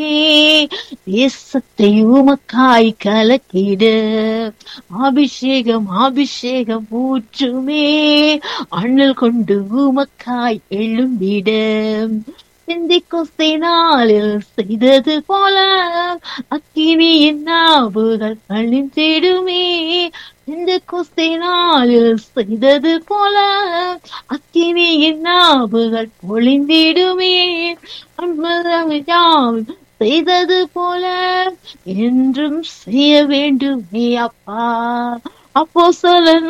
தேசத்தை உமக்காய் கலக்கிட அபிஷேகம் அபிஷேகம் ஊற்றுமே அண்ணல் கொண்டு உமக்காய் எழும்பிட சிந்திக்கொஸ்தை நாளில் செய்தது போல அக்கினியின் நாவுகள் அழிந்திடுமே இந்த கொஸ்தை நாளில் செய்தது போல அக்கினியின் நாவுகள் பொழிந்திடுமே அன்புதான் செய்தது போல என்றும் செய்ய வேண்டுமே அப்பா அப்போ சொல்ல